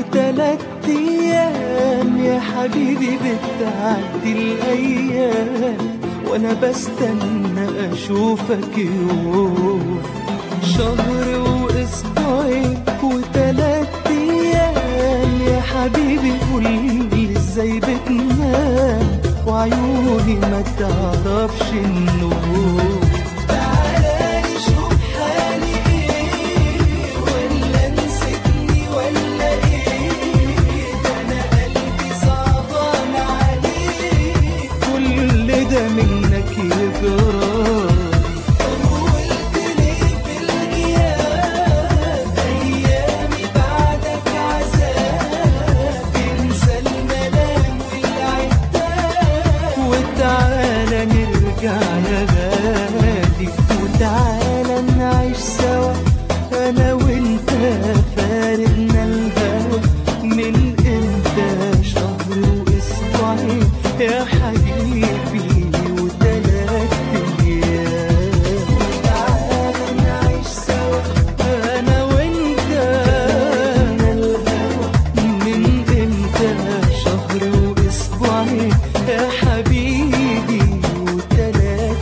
وتلات ايام يا حبيبي بتعدي الايام وانا بستنى اشوفك يوم شهر واسبوعين وتلات ايام يا حبيبي قولي ازاي بتنام وعيوني ما تعرفش النوم تعالى نشوف حالي ايه ولا نسيتني ولا ايه ده انا قلبي صعبان عليه كل ده منك يجرى طولت ليه في الغياب ايامي بعدك عذاب انسى الملام والعتاب وتعالى نرجع يا غالي وتعالى نعيش سوا انا وانت فارقنا الهوى من امتى شهر واسبوعين يا حبيبي وتلات ايام وتعالى نعيش سوا انا وانت فارقنا الهوى من امتى شهر واسبوعين يا حبيبي وتلات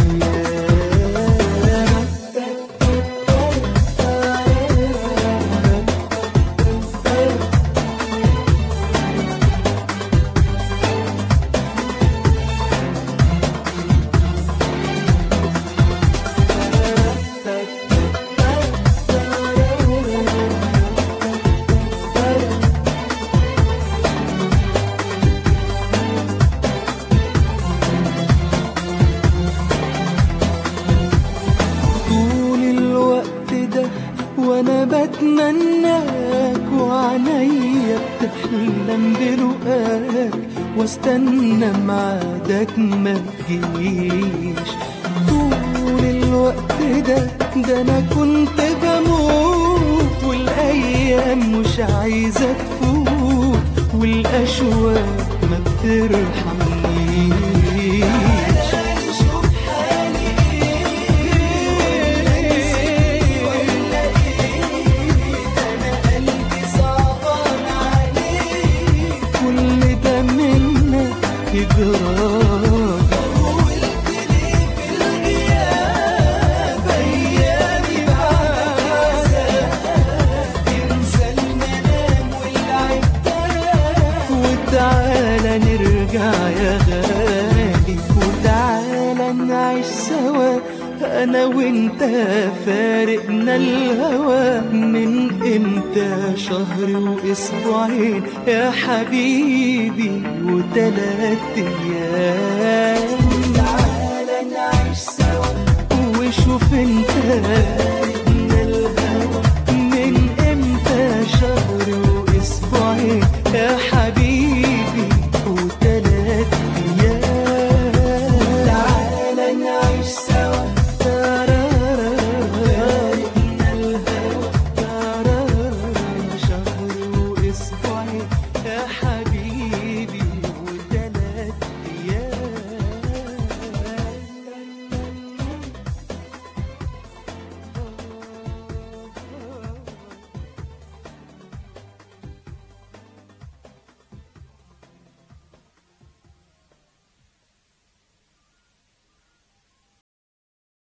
ايام طول الوقت ده وانا بتمناك وعينيا بتحلم برؤاك واستنى ميعادك ما تجيش طول الوقت ده ده انا كنت بموت والايام مش عايزه تفوت والاشواق ما بترحمنيش شوف حالي ايه ولا ايه انا قلبي صعبان عليه كل ده منك اجراك طولت ليه في الغياب ايامي بعدك عذاب انسى المنام والعتاب وتعالى نرجع يا غالي وتعالى نعيش سوا انا وانت فارقنا الهوى من امتى شهر واسبوعين يا حبيبي وتلات ايام تعالى نعيش سوا وشوف انت فارقنا الهوى من امتى شهر واسبوعين يا